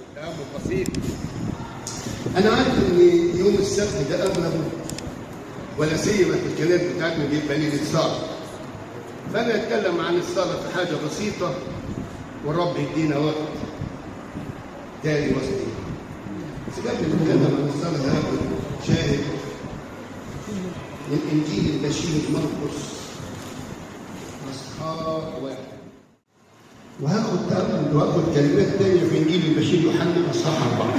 كلام بسيط انا عارف ان يوم السبت ده اغلبه ولا سيما في الكلام بتاعتنا بيبقى ليله صلاه فانا اتكلم عن الصلاه في حاجه بسيطه والرب يدينا وقت تاني وسطي بس قبل ما نتكلم عن الصلاه هاخد شاهد من انجيل البشير مرقس اصحاح واحد وهاخد تأمل واخد كلمات تانية في انجيل البشير يوحنا اصحاح اربعه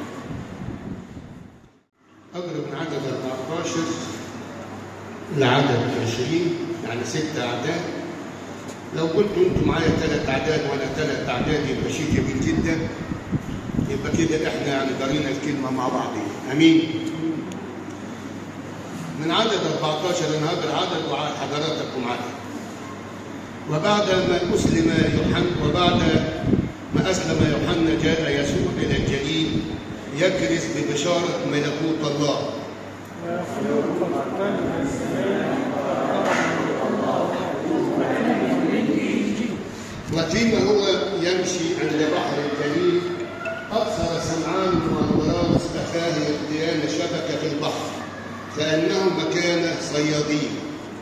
اقرا من عدد 14 لعدد 20 يعني ست اعداد لو قلتوا انتم معايا ثلاث اعداد وانا ثلاث اعداد يبقى شيء جميل جدا يبقى كده احنا يعني قرينا الكلمه مع بعضين امين من عدد 14 انا هقرا عدد وعلى حضراتكم عدد وبعد ما اسلم يوحنا وبعد ما اسلم يوحنا جاء يسوع الى الجليل يكرز ببشاره ملكوت الله وفيما هو يمشي عند بحر الجليل أبصر سمعان وأندراوس أخاه يقضيان شبكة في البحر كأنهما كانا صيادين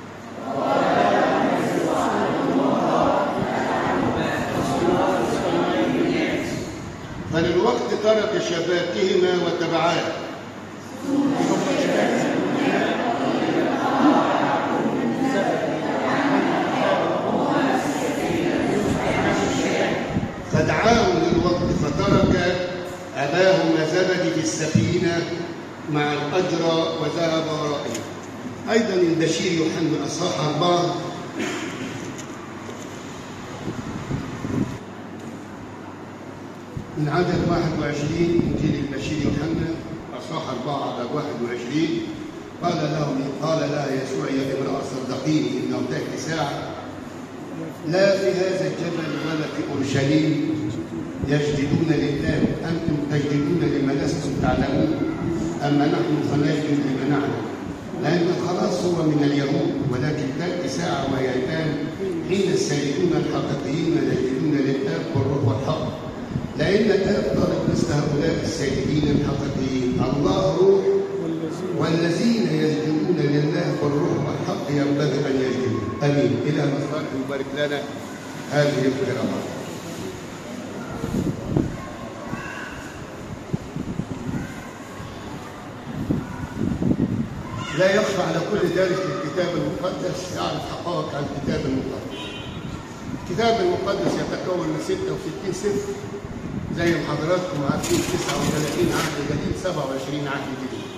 فللوقت ترك شباكهما وتبعاه فدعاهم للوقت فترك أباهما زبد في السفينة مع الأجرى وذهب ورائه أيضا البشير يوحنا أصحاح أربعة من عدد 21 إنجيل البشير يوحنا أصحاح أربعة عدد 21 قال لهم قال لها يسوع يا امرأة صدقيني إنه تأتي ساعة لا في هذا الجبل ولا في اورشليم يسجدون لله انتم تسجدون لما لستم تعلمون اما نحن فنسجد لما نعلم لان الخلاص هو من اليهود ولكن تاتي ساعه وياتان حين السائلون الحقيقيين يسجدون لله والروح والحق لان الاب طالب مثل هؤلاء السائلين الحقيقيين الله روح والذين يسجدون لله بالروح والحق ينبغي ان يسجدوا امين الى مصدر يبارك لنا هذه القراءات لا يخفى على كل دارس للكتاب المقدس يعرف حقائق عن الكتاب المقدس الكتاب المقدس يتكون من 66 سفر زي ما حضراتكم عارفين 39 عهد جديد 27 عهد جديد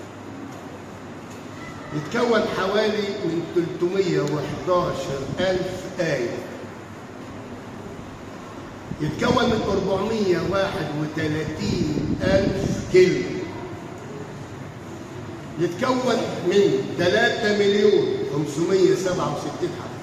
يتكون حوالي من 311 ألف آية يتكون من 431 ألف كلمة يتكون من 3 مليون 567 حرف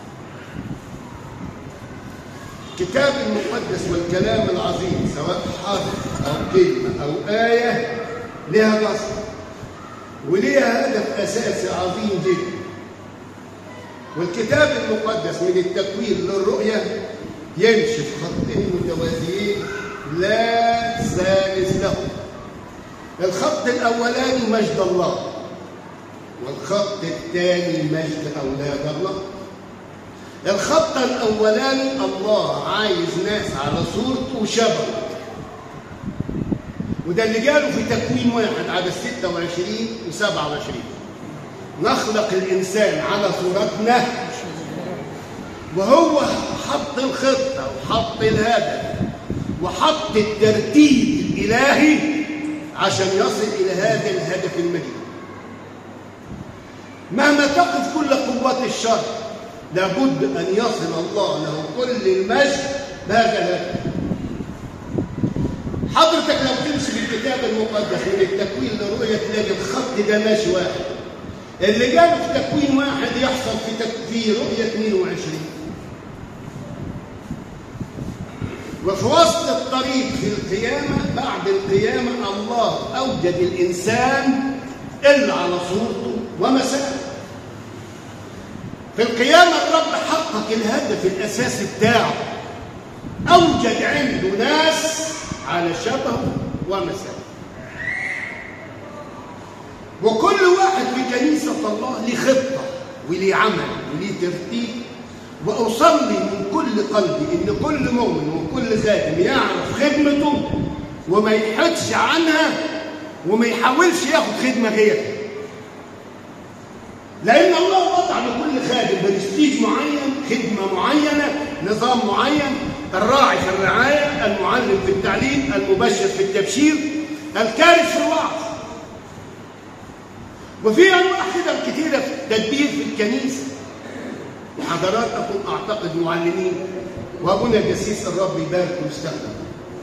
الكتاب المقدس والكلام العظيم سواء حرف أو كلمة أو آية لها قصد وليها هدف أساسي عظيم جدا والكتاب المقدس من التكوين للرؤية يمشي في خطين متوازيين لا ثالث له الخط الأولاني مجد الله والخط الثاني مجد أولاد الله الخط الأولاني الله عايز ناس على صورته وشبهه وده اللي قاله في تكوين واحد على 26 و27 نخلق الإنسان على صورتنا وهو حط الخطة وحط الهدف وحط الترتيب الإلهي عشان يصل إلى هذا الهدف المجيد مهما تقف كل قوات الشر لابد أن يصل الله له كل المجد بهذا الهدف حضرتك لو تمسك الكتاب المقدس من التكوين للرؤية تلاقي الخط ده ماشي واحد اللي قاله في تكوين واحد يحصل في تك... في رؤية 22 وفي وسط الطريق في القيامة بعد القيامة الله أوجد الإنسان إلا على صورته ومثاله في القيامة الرب حقق الهدف الأساسي بتاعه أوجد عنده ناس على شبهه ومثاله وكل واحد في كنيسة الله ليه خطة وليه عمل وليه ترتيب وأصلي من كل قلبي إن كل مؤمن وكل خادم يعرف خدمته وما يحدش عنها وما يحاولش ياخد خدمة غيرها لأن الله وضع لكل خادم برستيج معين خدمة معينة نظام معين الراعي في الرعاية المعلم في التعليم المبشر في التبشير الكارث في الوعظ وفي انواع كده كتيره في التدبير في الكنيسه وحضراتكم اعتقد معلمين وابونا الجسيس الرب يبارك ويستخدم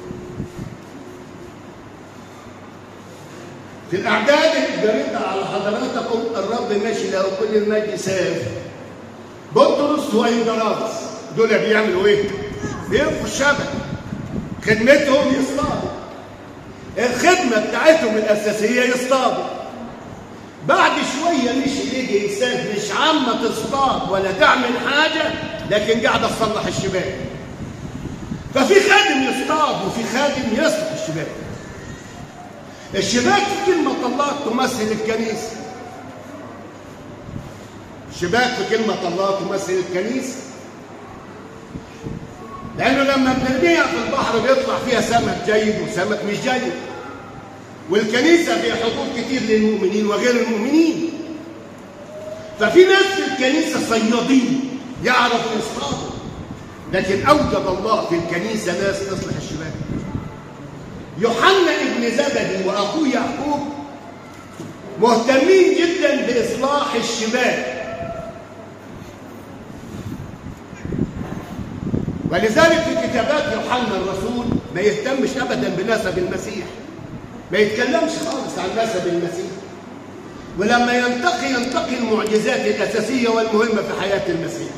في الاعداد اللي جريتها على حضراتكم الرب ماشي له كل المجد ساف بطرس واندراس دول بيعملوا ايه؟ بيرفوا الشبك خدمتهم يصطادوا الخدمه بتاعتهم الاساسيه يصطادوا بعد شوية مشي يجي إنسان مش عامة تصطاد ولا تعمل حاجة لكن قاعدة تصلح الشباك ففي خادم يصطاد وفي خادم يصلح الشباك الشباك في كلمة الله تمثل الكنيسة الشباك في كلمة الله تمثل الكنيسة لأنه لما بنرميها في البحر بيطلع فيها سمك جيد وسمك مش جيد والكنيسة فيها حضور كتير للمؤمنين وغير المؤمنين ففي ناس في الكنيسة صيادين يعرفوا يصطادوا لكن أوجد الله في الكنيسة ناس تصلح الشباك يوحنا ابن زبدي وأخوه يعقوب مهتمين جدا بإصلاح الشباك ولذلك في كتابات يوحنا الرسول ما يهتمش أبدا بنسب المسيح ما يتكلمش خالص عن نسب المسيح ولما ينتقي ينتقي المعجزات الأساسية والمهمة في حياة المسيح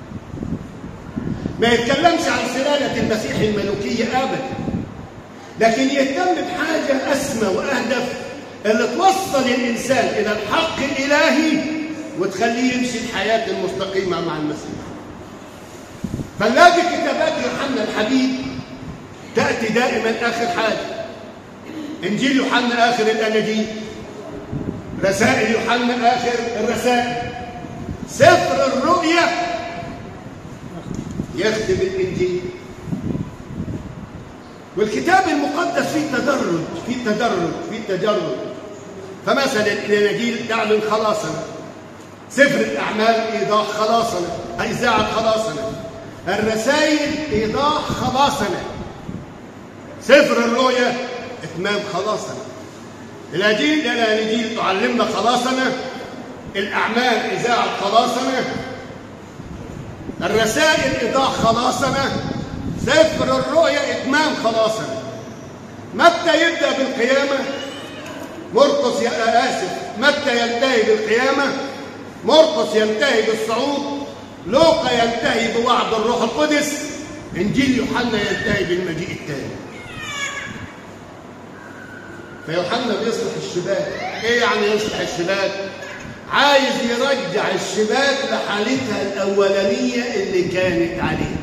ما يتكلمش عن سلالة المسيح الملوكية أبدا لكن يهتم بحاجة أسمى وأهدف اللي توصل الإنسان إلى الحق الإلهي وتخليه يمشي الحياة المستقيمة مع المسيح فنلاقي كتابات يوحنا الحبيب تأتي دائما آخر حاجة انجيل يوحنا اخر الاناجيل رسائل يوحنا اخر الرسائل سفر الرؤيا يختم الانجيل والكتاب المقدس فيه تدرج فيه تدرج فيه تجرد فمثلا الاناجيل تعلن خلاصنا سفر الاعمال ايضاح خلاصنا اذاعه خلاصنا الرسائل ايضاح خلاصنا سفر الرؤيا اتمام خلاصنا الانجيل الانجيل تعلمنا خلاصنا الاعمال اذاعه خلاصنا الرسائل ايضاح خلاصنا سفر الرؤيا اتمام خلاصنا متى يبدا بالقيامه مرقس يا اسف متى ينتهي بالقيامه مرقس ينتهي بالصعود لوقا ينتهي بوعد الروح القدس انجيل يوحنا ينتهي بالمجيء الثاني فيوحنا بيصلح الشباك ايه يعني يصلح الشباك عايز يرجع الشباك لحالتها الاولانيه اللي كانت عليها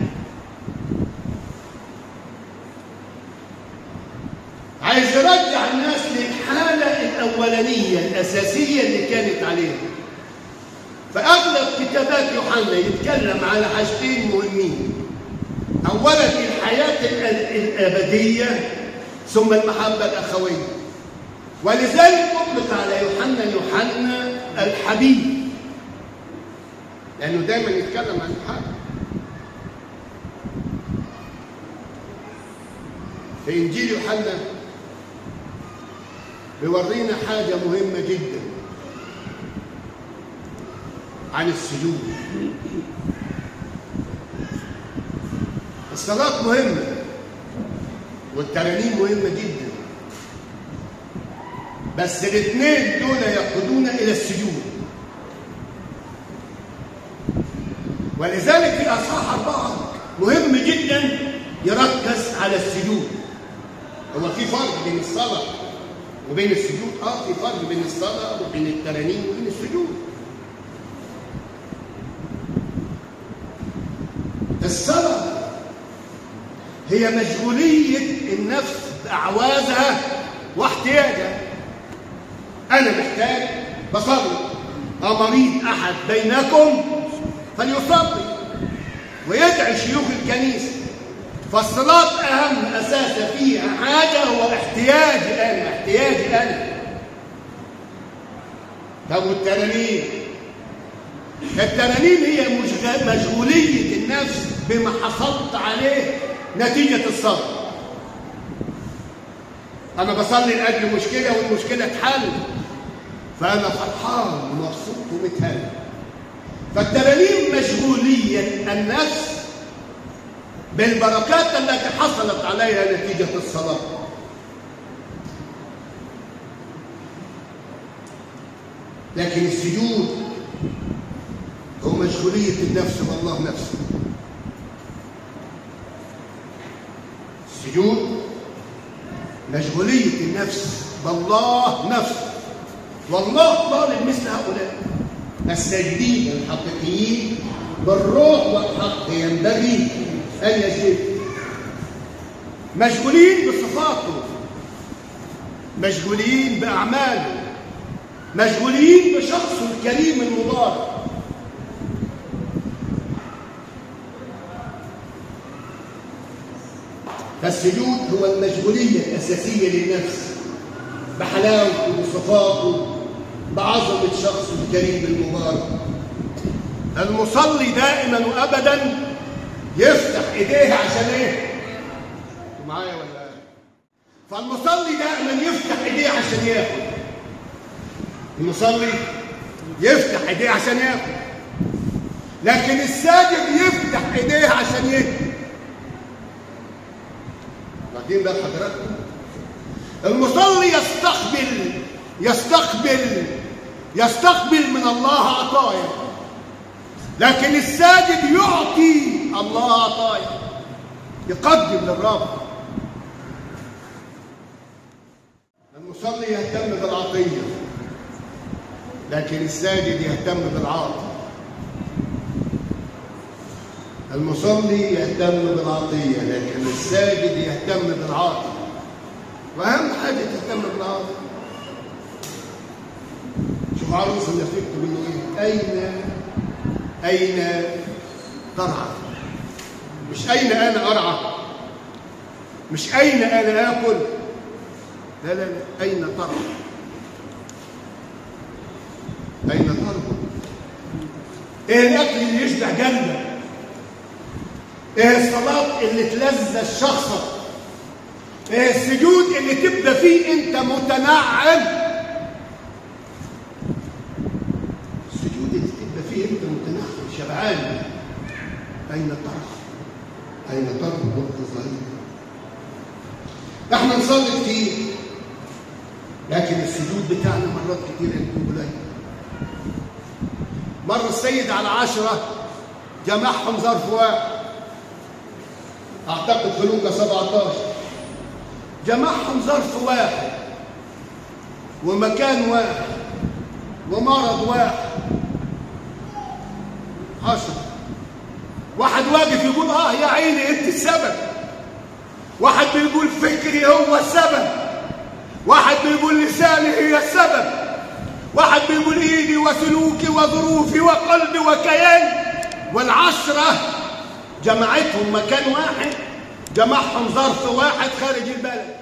عايز يرجع الناس للحاله الاولانيه الاساسيه اللي كانت عليها فاغلب كتابات يوحنا يتكلم على حاجتين مهمين اولا الحياه الابديه ثم المحبه الاخويه ولذلك أطلق على يوحنا يوحنا الحبيب لأنه دايما يتكلم عن الحب في إنجيل يوحنا بيورينا حاجة مهمة جدا عن السجود الصلاة مهمة والترانيم مهمة جدا بس الاثنين دول يقودون الى السجود ولذلك في اصحاح اربعه مهم جدا يركز على السجود هو في فرق بين الصلاه وبين السجود اه في فرق بين الصلاه وبين الترانيم وبين السجود الصلاه هي مشغوليه النفس بأعوازها واحتياجها أنا محتاج بصلي أمريض أحد بينكم فليصلي ويدعي شيوخ الكنيسة فالصلاة أهم أساسا فيها حاجة هو احتياجي أنا احتياجي أنا طب والترانيم الترانيم هي مشغ- مشغولية النفس بما حصلت عليه نتيجة الصلاة أنا بصلي لأجل مشكلة والمشكلة اتحل فأنا فرحان ومبسوط ومتهنى فالترانيم مشغولية النفس بالبركات التي حصلت عليها نتيجة الصلاة لكن السجود هو مشغولية النفس بالله نفسه السجود مشغولية النفس بالله نفسه والله طالب مثل هؤلاء الساجدين الحقيقيين بالروح والحق ينبغي أن يسجدوا مشغولين بصفاته مشغولين بأعماله مشغولين بشخصه الكريم المبارك فالسجود هو المشغولية الأساسية للنفس بحلاوته بصفاته بعظمة شخصه الكريم المبارك المصلي دائما وأبدا يفتح إيديه عشان إيه؟ أنتوا معايا ولا إيه؟ فالمصلي دائما يفتح إيديه عشان ياكل المصلي يفتح إيديه عشان ياكل لكن الساجد يفتح إيديه عشان يهدي بعدين بقى حضراتكم المصلي يستقبل يستقبل يستقبل من الله عطايا لكن الساجد يعطي الله عطايا يقدم للرب المصلي يهتم بالعطيه لكن الساجد يهتم بالعاطي المصلي يهتم بالعطيه لكن الساجد يهتم بالعاطي واهم حاجه تهتم بالعاطي شوف عروس النفيق تقول له ايه اين اين ترعى مش اين انا ارعى مش اين انا اكل لا لا لا اين ترعى اين تربط ايه الاكل اللي يشبع قلبك ايه الصلاه اللي تلذذ شخصك ايه السجود اللي تبقى فيه انت متنعم السجود اللي تبقى فيه انت متنعم شبعان اين ترى اين ترى وقت صغير احنا نصلي كتير لكن السجود بتاعنا مرات كتير يكون قليل مر السيد على عشرة جمعهم ظرف واحد اعتقد في لوكا 17 جمعهم ظرف واحد ومكان واحد ومرض واحد حصل واحد واقف يقول اه يا عيني انت السبب واحد بيقول فكري هو السبب واحد بيقول لساني هي السبب واحد بيقول ايدي وسلوكي وظروفي وقلبي وكياني والعشرة جمعتهم مكان واحد جمعهم ظرف واحد خارج البلد